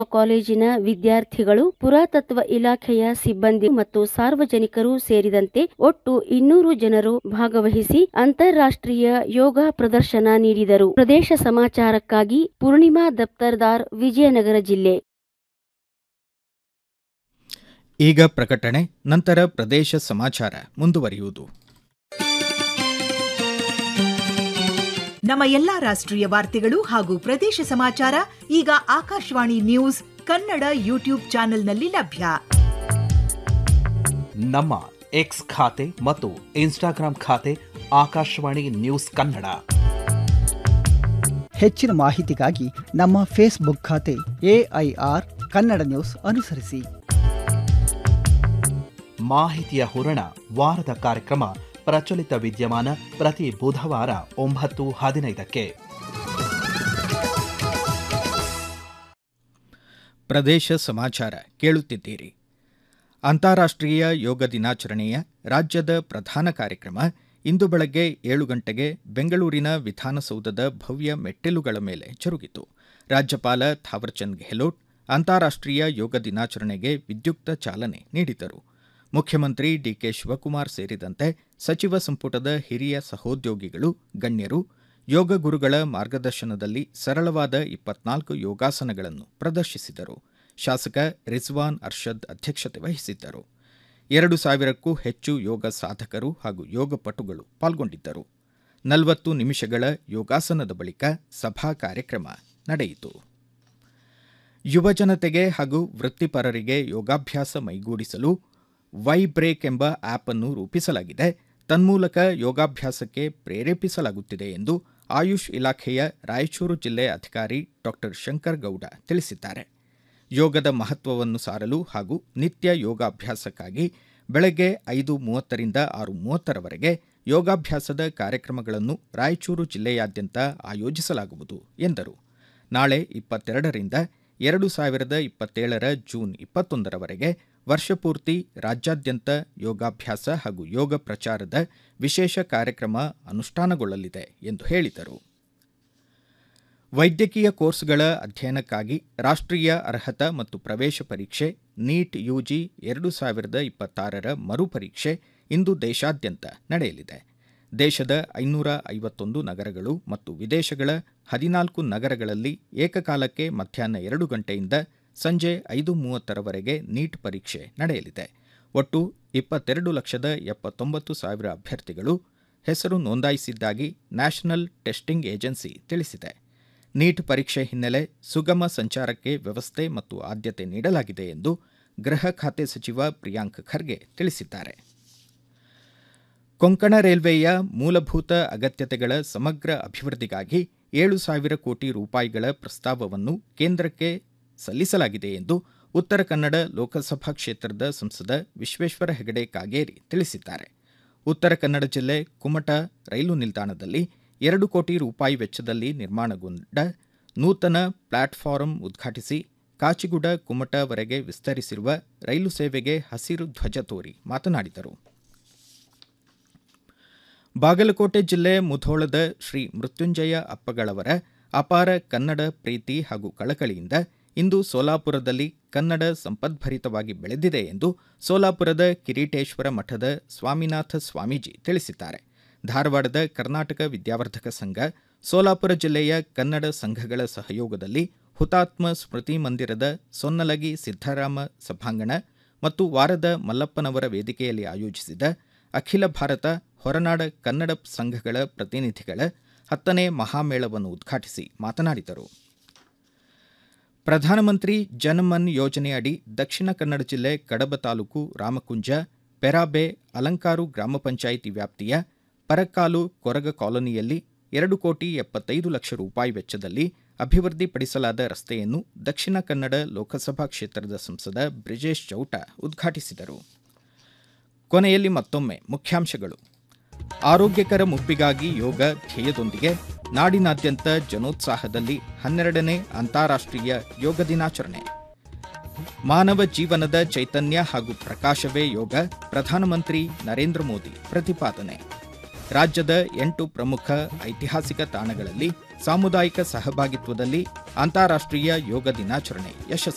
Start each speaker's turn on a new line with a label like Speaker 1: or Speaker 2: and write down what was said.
Speaker 1: ಕಾಲೇಜಿನ ವಿದ್ಯಾರ್ಥಿಗಳು ಪುರಾತತ್ವ ಇಲಾಖೆಯ ಸಿಬ್ಬಂದಿ ಮತ್ತು ಸಾರ್ವಜನಿಕರು ಸೇರಿದಂತೆ ಒಟ್ಟು ಇನ್ನೂರು ಜನರು ಭಾಗವಹಿಸಿ ಅಂತಾರಾಷ್ಟ್ರೀಯ ಯೋಗ ಪ್ರದರ್ಶನ ನೀಡಿದರು ಪ್ರದೇಶ ಸಮಾಚಾರಕ್ಕಾಗಿ ಪೂರ್ಣಿಮಾ ದಫ್ತರ್ದಾರ್ ವಿಜಯನಗರ ಜಿಲ್ಲೆ
Speaker 2: ಈಗ ಪ್ರಕಟಣೆ ನಂತರ ಪ್ರದೇಶ ಸಮಾಚಾರ ಮುಂದುವರಿಯುವುದು
Speaker 3: ನಮ್ಮ ಎಲ್ಲಾ ರಾಷ್ಟ್ರೀಯ ವಾರ್ತೆಗಳು ಹಾಗೂ ಪ್ರದೇಶ ಸಮಾಚಾರ ಈಗ ಆಕಾಶವಾಣಿ ನ್ಯೂಸ್ ಕನ್ನಡ ಯೂಟ್ಯೂಬ್ ಚಾನೆಲ್ನಲ್ಲಿ ಲಭ್ಯ
Speaker 4: ನಮ್ಮ ಎಕ್ಸ್ ಖಾತೆ ಮತ್ತು ಇನ್ಸ್ಟಾಗ್ರಾಂ ಖಾತೆ ಆಕಾಶವಾಣಿ ನ್ಯೂಸ್ ಕನ್ನಡ
Speaker 5: ಹೆಚ್ಚಿನ ಮಾಹಿತಿಗಾಗಿ ನಮ್ಮ ಫೇಸ್ಬುಕ್ ಖಾತೆ ಎಐಆರ್ ಕನ್ನಡ ನ್ಯೂಸ್ ಅನುಸರಿಸಿ
Speaker 4: ಮಾಹಿತಿಯ ಹೂರಣ ವಾರದ ಕಾರ್ಯಕ್ರಮ ಪ್ರಚಲಿತ ವಿದ್ಯಮಾನ ಪ್ರತಿ ಬುಧವಾರ ಒಂಬತ್ತು ಹದಿನೈದಕ್ಕೆ
Speaker 2: ಪ್ರದೇಶ ಸಮಾಚಾರ ಕೇಳುತ್ತಿದ್ದೀರಿ ಅಂತಾರಾಷ್ಟ್ರೀಯ ಯೋಗ ದಿನಾಚರಣೆಯ ರಾಜ್ಯದ ಪ್ರಧಾನ ಕಾರ್ಯಕ್ರಮ ಇಂದು ಬೆಳಗ್ಗೆ ಏಳು ಗಂಟೆಗೆ ಬೆಂಗಳೂರಿನ ವಿಧಾನಸೌಧದ ಭವ್ಯ ಮೆಟ್ಟಿಲುಗಳ ಮೇಲೆ ಜರುಗಿತು ರಾಜ್ಯಪಾಲ ಥಾವರ್ಚಂದ್ ಗೆಹ್ಲೋಟ್ ಅಂತಾರಾಷ್ಟ್ರೀಯ ಯೋಗ ದಿನಾಚರಣೆಗೆ ವಿದ್ಯುಕ್ತ ಚಾಲನೆ ನೀಡಿದರು ಮುಖ್ಯಮಂತ್ರಿ ಡಿಕೆ ಶಿವಕುಮಾರ್ ಸೇರಿದಂತೆ ಸಚಿವ ಸಂಪುಟದ ಹಿರಿಯ ಸಹೋದ್ಯೋಗಿಗಳು ಗಣ್ಯರು ಯೋಗ ಗುರುಗಳ ಮಾರ್ಗದರ್ಶನದಲ್ಲಿ ಸರಳವಾದ ಇಪ್ಪತ್ನಾಲ್ಕು ಯೋಗಾಸನಗಳನ್ನು ಪ್ರದರ್ಶಿಸಿದರು ಶಾಸಕ ರಿಜ್ವಾನ್ ಅರ್ಷದ್ ಅಧ್ಯಕ್ಷತೆ ವಹಿಸಿದ್ದರು ಎರಡು ಸಾವಿರಕ್ಕೂ ಹೆಚ್ಚು ಯೋಗ ಸಾಧಕರು ಹಾಗೂ ಯೋಗ ಪಟುಗಳು ಪಾಲ್ಗೊಂಡಿದ್ದರು ನಲವತ್ತು ನಿಮಿಷಗಳ ಯೋಗಾಸನದ ಬಳಿಕ ಸಭಾ ಕಾರ್ಯಕ್ರಮ ನಡೆಯಿತು ಯುವ ಜನತೆಗೆ ಹಾಗೂ ವೃತ್ತಿಪರರಿಗೆ ಯೋಗಾಭ್ಯಾಸ ಮೈಗೂಡಿಸಲು ವೈ ಬ್ರೇಕ್ ಎಂಬ ಆಪ್ ಅನ್ನು ರೂಪಿಸಲಾಗಿದೆ ತನ್ಮೂಲಕ ಯೋಗಾಭ್ಯಾಸಕ್ಕೆ ಪ್ರೇರೇಪಿಸಲಾಗುತ್ತಿದೆ ಎಂದು ಆಯುಷ್ ಇಲಾಖೆಯ ರಾಯಚೂರು ಜಿಲ್ಲೆ ಅಧಿಕಾರಿ ಡಾಕ್ಟರ್ ಶಂಕರ್ ಗೌಡ ತಿಳಿಸಿದ್ದಾರೆ ಯೋಗದ ಮಹತ್ವವನ್ನು ಸಾರಲು ಹಾಗೂ ನಿತ್ಯ ಯೋಗಾಭ್ಯಾಸಕ್ಕಾಗಿ ಬೆಳಗ್ಗೆ ಐದು ಮೂವತ್ತರಿಂದ ಆರು ಮೂವತ್ತರವರೆಗೆ ಯೋಗಾಭ್ಯಾಸದ ಕಾರ್ಯಕ್ರಮಗಳನ್ನು ರಾಯಚೂರು ಜಿಲ್ಲೆಯಾದ್ಯಂತ ಆಯೋಜಿಸಲಾಗುವುದು ಎಂದರು ನಾಳೆ ಇಪ್ಪತ್ತೆರಡರಿಂದ ಎರಡು ಸಾವಿರದ ಇಪ್ಪತ್ತೇಳರ ಜೂನ್ ಇಪ್ಪತ್ತೊಂದರವರೆಗೆ ವರ್ಷಪೂರ್ತಿ ರಾಜ್ಯಾದ್ಯಂತ ಯೋಗಾಭ್ಯಾಸ ಹಾಗೂ ಯೋಗ ಪ್ರಚಾರದ ವಿಶೇಷ ಕಾರ್ಯಕ್ರಮ ಅನುಷ್ಠಾನಗೊಳ್ಳಲಿದೆ ಎಂದು ಹೇಳಿದರು ವೈದ್ಯಕೀಯ ಕೋರ್ಸ್ಗಳ ಅಧ್ಯಯನಕ್ಕಾಗಿ ರಾಷ್ಟ್ರೀಯ ಅರ್ಹತಾ ಮತ್ತು ಪ್ರವೇಶ ಪರೀಕ್ಷೆ ನೀಟ್ ಯುಜಿ ಎರಡು ಸಾವಿರದ ಇಪ್ಪತ್ತಾರರ ಮರುಪರೀಕ್ಷೆ ಇಂದು ದೇಶಾದ್ಯಂತ ನಡೆಯಲಿದೆ ದೇಶದ ಐನೂರ ಐವತ್ತೊಂದು ನಗರಗಳು ಮತ್ತು ವಿದೇಶಗಳ ಹದಿನಾಲ್ಕು ನಗರಗಳಲ್ಲಿ ಏಕಕಾಲಕ್ಕೆ ಮಧ್ಯಾಹ್ನ ಎರಡು ಗಂಟೆಯಿಂದ ಸಂಜೆ ಐದು ಮೂವತ್ತರವರೆಗೆ ನೀಟ್ ಪರೀಕ್ಷೆ ನಡೆಯಲಿದೆ ಒಟ್ಟು ಇಪ್ಪತ್ತೆರಡು ಲಕ್ಷದ ಎಪ್ಪತ್ತೊಂಬತ್ತು ಸಾವಿರ ಅಭ್ಯರ್ಥಿಗಳು ಹೆಸರು ನೋಂದಾಯಿಸಿದ್ದಾಗಿ ನ್ಯಾಷನಲ್ ಟೆಸ್ಟಿಂಗ್ ಏಜೆನ್ಸಿ ತಿಳಿಸಿದೆ ನೀಟ್ ಪರೀಕ್ಷೆ ಹಿನ್ನೆಲೆ ಸುಗಮ ಸಂಚಾರಕ್ಕೆ ವ್ಯವಸ್ಥೆ ಮತ್ತು ಆದ್ಯತೆ ನೀಡಲಾಗಿದೆ ಎಂದು ಗೃಹ ಖಾತೆ ಸಚಿವ ಪ್ರಿಯಾಂಕ್ ಖರ್ಗೆ ತಿಳಿಸಿದ್ದಾರೆ ಕೊಂಕಣ ರೈಲ್ವೆಯ ಮೂಲಭೂತ ಅಗತ್ಯತೆಗಳ ಸಮಗ್ರ ಅಭಿವೃದ್ಧಿಗಾಗಿ ಏಳು ಸಾವಿರ ಕೋಟಿ ರೂಪಾಯಿಗಳ ಪ್ರಸ್ತಾವವನ್ನು ಕೇಂದ್ರಕ್ಕೆ ಸಲ್ಲಿಸಲಾಗಿದೆ ಎಂದು ಉತ್ತರ ಕನ್ನಡ ಲೋಕಸಭಾ ಕ್ಷೇತ್ರದ ಸಂಸದ ವಿಶ್ವೇಶ್ವರ ಹೆಗಡೆ ಕಾಗೇರಿ ತಿಳಿಸಿದ್ದಾರೆ ಉತ್ತರ ಕನ್ನಡ ಜಿಲ್ಲೆ ಕುಮಟ ರೈಲು ನಿಲ್ದಾಣದಲ್ಲಿ ಎರಡು ಕೋಟಿ ರೂಪಾಯಿ ವೆಚ್ಚದಲ್ಲಿ ನಿರ್ಮಾಣಗೊಂಡ ನೂತನ ಪ್ಲಾಟ್ಫಾರಂ ಉದ್ಘಾಟಿಸಿ ಕಾಚಿಗುಡ ಕುಮಟವರೆಗೆ ವಿಸ್ತರಿಸಿರುವ ರೈಲು ಸೇವೆಗೆ ಹಸಿರು ಧ್ವಜ ತೋರಿ ಮಾತನಾಡಿದರು ಬಾಗಲಕೋಟೆ ಜಿಲ್ಲೆ ಮುಧೋಳದ ಶ್ರೀ ಮೃತ್ಯುಂಜಯ ಅಪ್ಪಗಳವರ ಅಪಾರ ಕನ್ನಡ ಪ್ರೀತಿ ಹಾಗೂ ಕಳಕಳಿಯಿಂದ ಇಂದು ಸೋಲಾಪುರದಲ್ಲಿ ಕನ್ನಡ ಸಂಪದ್ಭರಿತವಾಗಿ ಬೆಳೆದಿದೆ ಎಂದು ಸೋಲಾಪುರದ ಕಿರೀಟೇಶ್ವರ ಮಠದ ಸ್ವಾಮಿನಾಥ ಸ್ವಾಮೀಜಿ ತಿಳಿಸಿದ್ದಾರೆ ಧಾರವಾಡದ ಕರ್ನಾಟಕ ವಿದ್ಯಾವರ್ಧಕ ಸಂಘ ಸೋಲಾಪುರ ಜಿಲ್ಲೆಯ ಕನ್ನಡ ಸಂಘಗಳ ಸಹಯೋಗದಲ್ಲಿ ಹುತಾತ್ಮ ಸ್ಮೃತಿ ಮಂದಿರದ ಸೊನ್ನಲಗಿ ಸಿದ್ದರಾಮ ಸಭಾಂಗಣ ಮತ್ತು ವಾರದ ಮಲ್ಲಪ್ಪನವರ ವೇದಿಕೆಯಲ್ಲಿ ಆಯೋಜಿಸಿದ ಅಖಿಲ ಭಾರತ ಹೊರನಾಡ ಕನ್ನಡ ಸಂಘಗಳ ಪ್ರತಿನಿಧಿಗಳ ಹತ್ತನೇ ಮಹಾಮೇಳವನ್ನು ಉದ್ಘಾಟಿಸಿ ಮಾತನಾಡಿದರು ಪ್ರಧಾನಮಂತ್ರಿ ಜನಮನ್ ಯೋಜನೆಯಡಿ ದಕ್ಷಿಣ ಕನ್ನಡ ಜಿಲ್ಲೆ ಕಡಬ ತಾಲೂಕು ರಾಮಕುಂಜ ಪೆರಾಬೆ ಅಲಂಕಾರು ಗ್ರಾಮ ಪಂಚಾಯಿತಿ ವ್ಯಾಪ್ತಿಯ ಪರಕಾಲು ಕೊರಗ ಕಾಲೋನಿಯಲ್ಲಿ ಎರಡು ಕೋಟಿ ಎಪ್ಪತ್ತೈದು ಲಕ್ಷ ರೂಪಾಯಿ ವೆಚ್ಚದಲ್ಲಿ ಅಭಿವೃದ್ಧಿಪಡಿಸಲಾದ ರಸ್ತೆಯನ್ನು ದಕ್ಷಿಣ ಕನ್ನಡ ಲೋಕಸಭಾ ಕ್ಷೇತ್ರದ ಸಂಸದ ಬ್ರಿಜೇಶ್ ಚೌಟ ಉದ್ಘಾಟಿಸಿದರು ಕೊನೆಯಲ್ಲಿ ಮತ್ತೊಮ್ಮೆ ಮುಖ್ಯಾಂಶಗಳು ಆರೋಗ್ಯಕರ ಮುಪ್ಪಿಗಾಗಿ ಯೋಗ ಧ್ಯೇಯದೊಂದಿಗೆ ನಾಡಿನಾದ್ಯಂತ ಜನೋತ್ಸಾಹದಲ್ಲಿ ಹನ್ನೆರಡನೇ ಅಂತಾರಾಷ್ಟ್ರೀಯ ಯೋಗ ದಿನಾಚರಣೆ ಮಾನವ ಜೀವನದ ಚೈತನ್ಯ ಹಾಗೂ ಪ್ರಕಾಶವೇ ಯೋಗ ಪ್ರಧಾನಮಂತ್ರಿ ನರೇಂದ್ರ ಮೋದಿ ಪ್ರತಿಪಾದನೆ ರಾಜ್ಯದ ಎಂಟು ಪ್ರಮುಖ ಐತಿಹಾಸಿಕ ತಾಣಗಳಲ್ಲಿ ಸಾಮುದಾಯಿಕ ಸಹಭಾಗಿತ್ವದಲ್ಲಿ ಅಂತಾರಾಷ್ಟ್ರೀಯ ಯೋಗ ದಿನಾಚರಣೆ ಯಶಸ್ವಿ